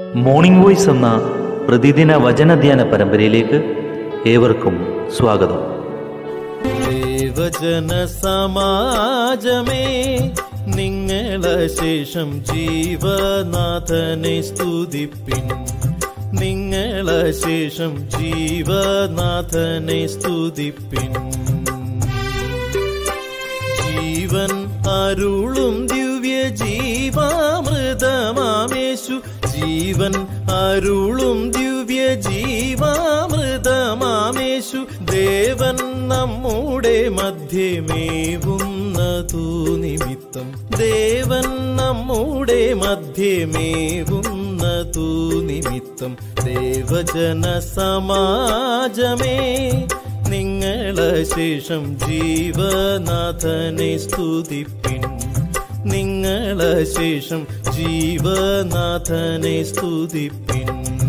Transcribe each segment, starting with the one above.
morning voice എന്ന പ്രതിദിന വചനധ്യാന പരമ്പരയിലേക്ക് ഏവർക്കും സ്വാഗതം ദേവജന സമാജമേ നിങ്ങളശേഷം ജീവനാഥനെ സ്തുതിപ്പിൻ നിങ്ങളശേഷം ജീവനാഥനെ സ്തുതിപ്പിൻ ജീവൻ അരുളും ദിവ്യ ജീവാമൃതമാമേശു ജീവൻ അരുളും ദിവ്യ ജീവാമൃതമാമേശു ദേവൻ നമ്മുടെ മധ്യമേവുന്നതു നിമിത്തം ദേവൻ നമ്മുടെ മധ്യമേവുന്നതു നിമിത്തം ദേവജന സമാജമേ നിങ്ങളശേഷം ജീവനാഥനെ സ്തുതിപ്പിൻ നിങ്ങളശേഷം ജീവനാഥനെ സ്തുതിപ്പിൻ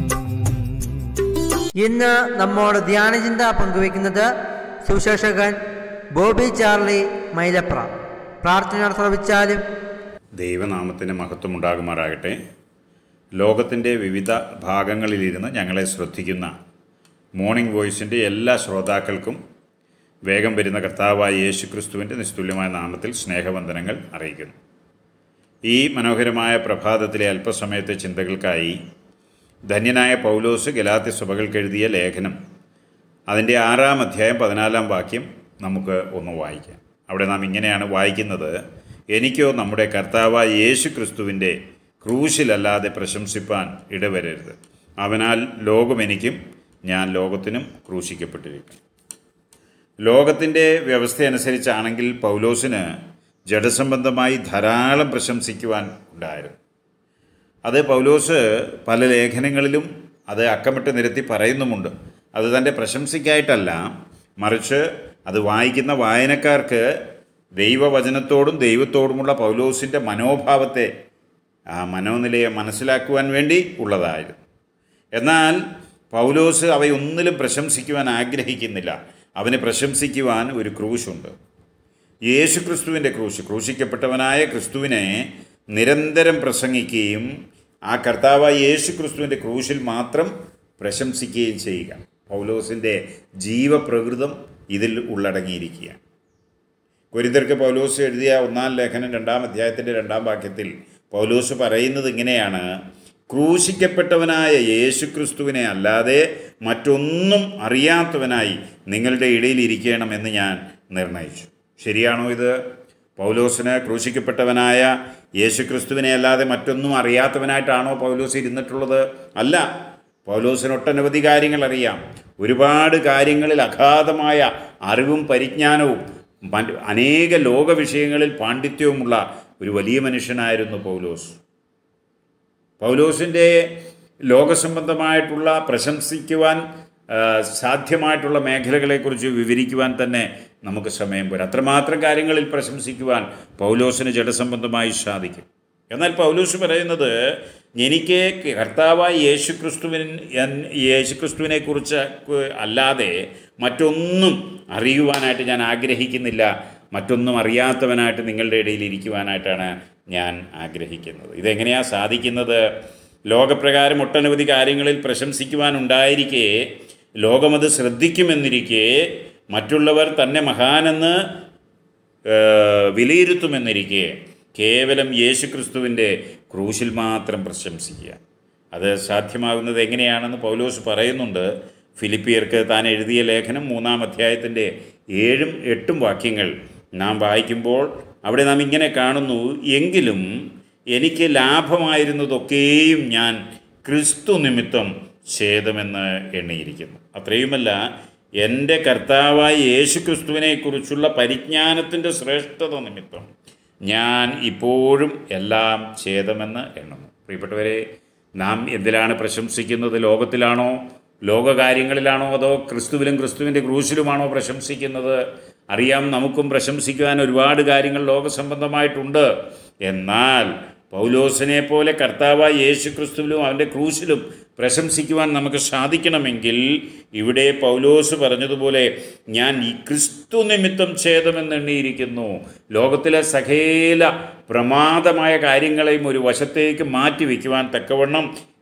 ഇന്ന് നമ്മോട് ധ്യാനചിന്ത പങ്കുവയ്ക്കുന്നത് സുശേഷകൻ ബോബി ചാർലി മൈലപ്ര പ്രാർത്ഥന ശ്രമിച്ചാലും ദൈവനാമത്തിന് മഹത്വം ഉണ്ടാകുമാറാകട്ടെ ലോകത്തിൻ്റെ വിവിധ ഭാഗങ്ങളിലിരുന്ന് ഞങ്ങളെ ശ്രദ്ധിക്കുന്ന മോർണിംഗ് വോയിസിൻ്റെ എല്ലാ ശ്രോതാക്കൾക്കും വേഗം വരുന്ന കർത്താവായ യേശു ക്രിസ്തുവിൻ്റെ നിസ്തുല്യമായ നാമത്തിൽ സ്നേഹവന്ദനങ്ങൾ അറിയിക്കുന്നു ഈ മനോഹരമായ പ്രഭാതത്തിലെ അല്പസമയത്തെ ചിന്തകൾക്കായി ധന്യനായ പൗലോസ് ഗലാത്തി സഭകൾക്ക് എഴുതിയ ലേഖനം അതിൻ്റെ ആറാം അധ്യായം പതിനാലാം വാക്യം നമുക്ക് ഒന്ന് വായിക്കാം അവിടെ നാം ഇങ്ങനെയാണ് വായിക്കുന്നത് എനിക്കോ നമ്മുടെ കർത്താവായ യേശു ക്രിസ്തുവിൻ്റെ ക്രൂശിലല്ലാതെ പ്രശംസിപ്പാൻ ഇടവരരുത് അവനാൽ ലോകം എനിക്കും ഞാൻ ലോകത്തിനും ക്രൂശിക്കപ്പെട്ടിരിക്കും ലോകത്തിൻ്റെ വ്യവസ്ഥ അനുസരിച്ചാണെങ്കിൽ പൗലോസിന് ജഡസംബന്ധമായി ധാരാളം പ്രശംസിക്കുവാൻ ഉണ്ടായിരുന്നു അത് പൗലോസ് പല ലേഖനങ്ങളിലും അത് അക്കമിട്ട് നിരത്തി പറയുന്നുമുണ്ട് അത് തൻ്റെ പ്രശംസയ്ക്കായിട്ടല്ല മറിച്ച് അത് വായിക്കുന്ന വായനക്കാർക്ക് ദൈവവചനത്തോടും ദൈവത്തോടുമുള്ള പൗലോസിൻ്റെ മനോഭാവത്തെ ആ മനോനിലയെ മനസ്സിലാക്കുവാൻ വേണ്ടി ഉള്ളതായിരുന്നു എന്നാൽ പൗലോസ് അവയൊന്നിലും പ്രശംസിക്കുവാൻ ആഗ്രഹിക്കുന്നില്ല അവന് പ്രശംസിക്കുവാൻ ഒരു ക്രൂശുണ്ട് യേശു ക്രിസ്തുവിൻ്റെ ക്രൂശ് ക്രൂശിക്കപ്പെട്ടവനായ ക്രിസ്തുവിനെ നിരന്തരം പ്രസംഗിക്കുകയും ആ കർത്താവായ യേശു ക്രിസ്തുവിൻ്റെ ക്രൂശിൽ മാത്രം പ്രശംസിക്കുകയും ചെയ്യുക പൗലോസിൻ്റെ ജീവപ്രകൃതം ഇതിൽ ഉള്ളടങ്ങിയിരിക്കുകയാണ് കൊരിന്തർക്ക് പൗലോസ് എഴുതിയ ഒന്നാം ലേഖനം രണ്ടാം അധ്യായത്തിൻ്റെ രണ്ടാം വാക്യത്തിൽ പൗലോസ് പറയുന്നത് ഇങ്ങനെയാണ് ക്രൂശിക്കപ്പെട്ടവനായ യേശു ക്രിസ്തുവിനെ അല്ലാതെ മറ്റൊന്നും അറിയാത്തവനായി നിങ്ങളുടെ ഇടയിൽ ഇരിക്കണമെന്ന് ഞാൻ നിർണയിച്ചു ശരിയാണോ ഇത് പൗലോസിന് ക്രൂശിക്കപ്പെട്ടവനായ യേശു ക്രിസ്തുവിനെ അല്ലാതെ മറ്റൊന്നും അറിയാത്തവനായിട്ടാണോ പൗലോസ് ഇരുന്നിട്ടുള്ളത് അല്ല പൗലോസിന് ഒട്ടനവധി കാര്യങ്ങൾ അറിയാം ഒരുപാട് കാര്യങ്ങളിൽ അഗാധമായ അറിവും പരിജ്ഞാനവും മറ്റ് അനേക ലോക വിഷയങ്ങളിൽ പാണ്ഡിത്യവുമുള്ള ഒരു വലിയ മനുഷ്യനായിരുന്നു പൗലോസ് പൗലോസിൻ്റെ ലോകസംബന്ധമായിട്ടുള്ള പ്രശംസിക്കുവാൻ ആ, സാധ്യമായിട്ടുള്ള മേഖലകളെക്കുറിച്ച് വിവരിക്കുവാൻ തന്നെ നമുക്ക് സമയം പോരാ അത്രമാത്രം കാര്യങ്ങളിൽ പ്രശംസിക്കുവാൻ പൗലോസിന് ജഡസംബന്ധമായി സാധിക്കും എന്നാൽ പൗലോസ് പറയുന്നത് എനിക്ക് കർത്താവായ യേശു ക്രിസ്തുവിൻ യേശു ക്രിസ്തുവിനെ കുറിച്ച് അല്ലാതെ മറ്റൊന്നും അറിയുവാനായിട്ട് ഞാൻ ആഗ്രഹിക്കുന്നില്ല മറ്റൊന്നും അറിയാത്തവനായിട്ട് നിങ്ങളുടെ ഇടയിൽ ഇരിക്കുവാനായിട്ടാണ് ഞാൻ ആഗ്രഹിക്കുന്നത് ഇതെങ്ങനെയാണ് സാധിക്കുന്നത് ലോകപ്രകാരം ഒട്ടനവധി കാര്യങ്ങളിൽ പ്രശംസിക്കുവാനുണ്ടായിരിക്കെ ലോകമത് ശ്രദ്ധിക്കുമെന്നിരിക്കെ മറ്റുള്ളവർ തന്നെ മഹാനെന്ന് ഏഹ്, വിലയിരുത്തുമെന്നിരിക്കെ കേവലം യേശു ക്രിസ്തുവിൻ്റെ ക്രൂശിൽ മാത്രം പ്രശംസിക്കുക അത് സാധ്യമാകുന്നത് എങ്ങനെയാണെന്ന് പൗലോസ് പറയുന്നുണ്ട് ഫിലിപ്പിയർക്ക് താൻ എഴുതിയ ലേഖനം മൂന്നാം അധ്യായത്തിൻ്റെ ഏഴും എട്ടും വാക്യങ്ങൾ നാം വായിക്കുമ്പോൾ അവിടെ നാം ഇങ്ങനെ കാണുന്നു എങ്കിലും എനിക്ക് ലാഭമായിരുന്നതൊക്കെയും ഞാൻ ക്രിസ്തു നിമിത്തം ഛേദമെന്ന് എണ്ണിയിരിക്കുന്നു അത്രയുമല്ല എൻ്റെ കർത്താവായ യേശു ക്രിസ്തുവിനെക്കുറിച്ചുള്ള പരിജ്ഞാനത്തിൻ്റെ ശ്രേഷ്ഠത നിമിത്തം ഞാൻ ഇപ്പോഴും എല്ലാം ഛേദമെന്ന് എണ്ണുന്നു പ്രിയപ്പെട്ടവരെ നാം എന്തിലാണ് പ്രശംസിക്കുന്നത് ലോകത്തിലാണോ ലോകകാര്യങ്ങളിലാണോ അതോ ക്രിസ്തുവിലും ക്രിസ്തുവിൻ്റെ ക്രൂശിലുമാണോ പ്രശംസിക്കുന്നത് അറിയാം നമുക്കും പ്രശംസിക്കുവാൻ ഒരുപാട് കാര്യങ്ങൾ ലോകസംബന്ധമായിട്ടുണ്ട് എന്നാൽ പൗലോസിനെ പോലെ കർത്താവായ യേശു ക്രിസ്തുവിലും അവൻ്റെ ക്രൂശിലും പ്രശംസിക്കുവാൻ നമുക്ക് സാധിക്കണമെങ്കിൽ ഇവിടെ പൗലോസ് പറഞ്ഞതുപോലെ ഞാൻ ഈ ക്രിസ്തു നിമിത്തം ഛേദമെന്നെണ്ണിയിരിക്കുന്നു ലോകത്തിലെ സകേല പ്രമാദമായ കാര്യങ്ങളെയും ഒരു വശത്തേക്ക് മാറ്റി വയ്ക്കുവാൻ തക്കവണ്ണം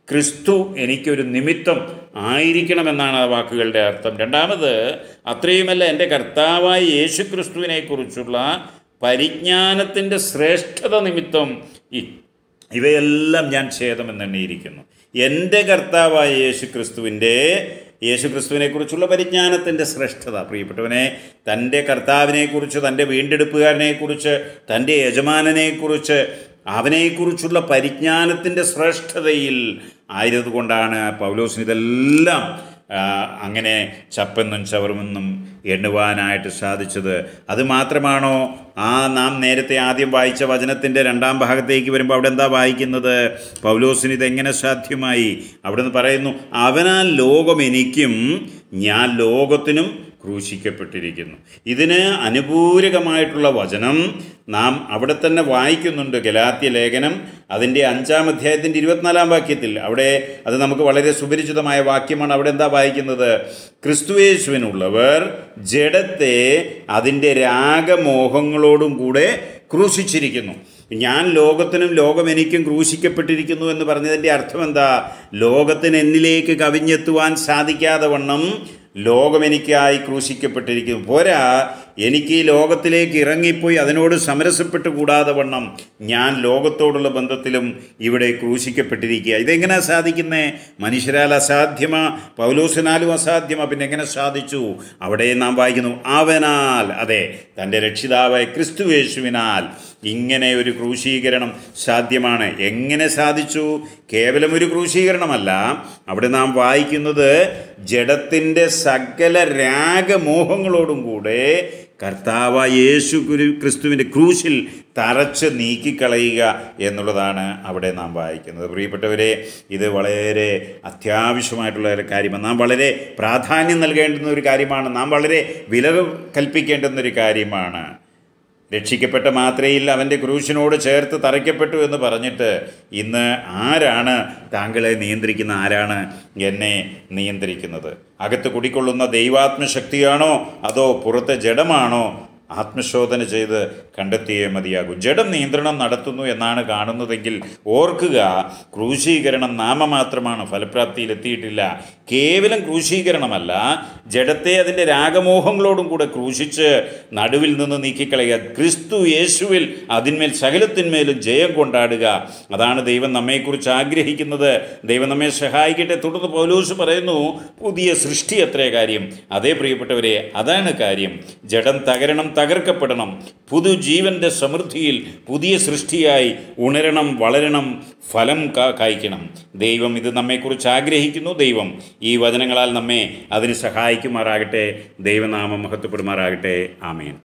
ക്രിസ്തു എനിക്കൊരു നിമിത്തം ആയിരിക്കണമെന്നാണ് ആ വാക്കുകളുടെ അർത്ഥം രണ്ടാമത് അത്രയുമല്ല എൻ്റെ കർത്താവായ യേശു ക്രിസ്തുവിനെക്കുറിച്ചുള്ള പരിജ്ഞാനത്തിൻ്റെ ശ്രേഷ്ഠത നിമിത്തം ഈ ഇവയെല്ലാം ഞാൻ ഛേദമെന്നെണ്ണിയിരിക്കുന്നു എൻ്റെ കർത്താവായ യേശു ക്രിസ്തുവിൻ്റെ യേശു ക്രിസ്തുവിനെക്കുറിച്ചുള്ള പരിജ്ഞാനത്തിൻ്റെ ശ്രേഷ്ഠത പ്രിയപ്പെട്ടവനെ തൻ്റെ കർത്താവിനെക്കുറിച്ച് തൻ്റെ വീണ്ടെടുപ്പുകാരനെക്കുറിച്ച് തൻ്റെ യജമാനനെക്കുറിച്ച് അവനെക്കുറിച്ചുള്ള പരിജ്ഞാനത്തിൻ്റെ ശ്രേഷ്ഠതയിൽ ആയതുകൊണ്ടാണ് പൗലോസിന് ഇതെല്ലാം ആ, അങ്ങനെ ചപ്പെന്നും ചവറുമെന്നും എണ്ണുവാനായിട്ട് സാധിച്ചത് അത് മാത്രമാണോ ആ നാം നേരത്തെ ആദ്യം വായിച്ച വചനത്തിൻ്റെ രണ്ടാം ഭാഗത്തേക്ക് വരുമ്പോൾ അവിടെ എന്താ വായിക്കുന്നത് പൗലോസിന് ഇതെങ്ങനെ സാധ്യമായി അവിടെ നിന്ന് പറയുന്നു അവനാൽ ലോകം എനിക്കും ഞാൻ ലോകത്തിനും ക്രൂശിക്കപ്പെട്ടിരിക്കുന്നു ഇതിന് അനുപൂരകമായിട്ടുള്ള വചനം നാം അവിടെ തന്നെ വായിക്കുന്നുണ്ട് ഗലാത്യ ലേഖനം അതിൻ്റെ അഞ്ചാം അധ്യായത്തിൻ്റെ ഇരുപത്തിനാലാം വാക്യത്തിൽ അവിടെ അത് നമുക്ക് വളരെ സുപരിചിതമായ വാക്യമാണ് അവിടെ എന്താ വായിക്കുന്നത് ക്രിസ്തുവേശുവിനുള്ളവർ ജഡത്തെ അതിൻ്റെ രാഗമോഹങ്ങളോടും കൂടെ ക്രൂശിച്ചിരിക്കുന്നു ഞാൻ ലോകത്തിനും ലോകം എനിക്കും ക്രൂശിക്കപ്പെട്ടിരിക്കുന്നു എന്ന് പറഞ്ഞതിൻ്റെ അർത്ഥം എന്താ ലോകത്തിന് എന്നിലേക്ക് കവിഞ്ഞെത്തുവാൻ സാധിക്കാതെ വണ്ണം ലോകം എനിക്കായി ക്രൂശിക്കപ്പെട്ടിരിക്കുന്നു പോരാ എനിക്ക് ഈ ലോകത്തിലേക്ക് ഇറങ്ങിപ്പോയി അതിനോട് സമരസപ്പെട്ട് കൂടാതെ വണ്ണം ഞാൻ ലോകത്തോടുള്ള ബന്ധത്തിലും ഇവിടെ ക്രൂശിക്കപ്പെട്ടിരിക്കുക ഇതെങ്ങനെയാണ് സാധിക്കുന്നേ മനുഷ്യരാൽ അസാധ്യമാ പൗലോസിനാലും അസാധ്യമാ പിന്നെ എങ്ങനെ സാധിച്ചു അവിടെ നാം വായിക്കുന്നു അവനാൽ അതെ തൻ്റെ രക്ഷിതാവായ ക്രിസ്തുവേശുവിനാൽ ഇങ്ങനെ ഒരു ക്രൂശീകരണം സാധ്യമാണ് എങ്ങനെ സാധിച്ചു കേവലം ഒരു ക്രൂശീകരണമല്ല അവിടെ നാം വായിക്കുന്നത് ജഡത്തിൻ്റെ സകല രാഗമോഹങ്ങളോടും കൂടെ കർത്താവ യേശു കുരു ക്രിസ്തുവിൻ്റെ ക്രൂശിൽ തറച്ച് നീക്കിക്കളയുക എന്നുള്ളതാണ് അവിടെ നാം വായിക്കുന്നത് പ്രിയപ്പെട്ടവരെ ഇത് വളരെ അത്യാവശ്യമായിട്ടുള്ള ഒരു കാര്യമാണ് നാം വളരെ പ്രാധാന്യം നൽകേണ്ടുന്ന ഒരു കാര്യമാണ് നാം വളരെ വില കൽപ്പിക്കേണ്ടുന്ന ഒരു കാര്യമാണ് രക്ഷിക്കപ്പെട്ട മാത്രയിൽ അവൻ്റെ ക്രൂശിനോട് ചേർത്ത് തറയ്ക്കപ്പെട്ടു എന്ന് പറഞ്ഞിട്ട് ഇന്ന് ആരാണ് താങ്കളെ നിയന്ത്രിക്കുന്ന ആരാണ് എന്നെ നിയന്ത്രിക്കുന്നത് അകത്ത് കുടിക്കൊള്ളുന്ന ദൈവാത്മശക്തിയാണോ അതോ പുറത്തെ ജഡമാണോ ആത്മശോധന ചെയ്ത് കണ്ടെത്തിയേ മതിയാകൂ ജഡം നിയന്ത്രണം നടത്തുന്നു എന്നാണ് കാണുന്നതെങ്കിൽ ഓർക്കുക ക്രൂശീകരണം നാമമാത്രമാണ് ഫലപ്രാപ്തിയിൽ എത്തിയിട്ടില്ല കേവലം ക്രൂശീകരണമല്ല ജഡത്തെ അതിൻ്റെ രാഗമോഹങ്ങളോടും കൂടെ ക്രൂശിച്ച് നടുവിൽ നിന്ന് നീക്കിക്കളയുക ക്രിസ്തു യേശുവിൽ അതിന്മേൽ സകലത്തിന്മേലും ജയം കൊണ്ടാടുക അതാണ് ദൈവം നമ്മെക്കുറിച്ച് ആഗ്രഹിക്കുന്നത് ദൈവം നമ്മെ സഹായിക്കട്ടെ തുടർന്ന് പൗലൂസ് പറയുന്നു പുതിയ സൃഷ്ടി അത്രേ കാര്യം അതേ പ്രിയപ്പെട്ടവരെ അതാണ് കാര്യം ജഡം തകരണം തകർക്കപ്പെടണം പുതുജീവൻ്റെ സമൃദ്ധിയിൽ പുതിയ സൃഷ്ടിയായി ഉണരണം വളരണം ഫലം കാ- കായ്ക്കണം ദൈവം ഇത് നമ്മെക്കുറിച്ച് ആഗ്രഹിക്കുന്നു ദൈവം ഈ വചനങ്ങളാൽ നമ്മെ അതിന് സഹായിക്കുമാറാകട്ടെ ദൈവനാമം മഹത്വപ്പെടുമാറാകട്ടെ ആമേൻ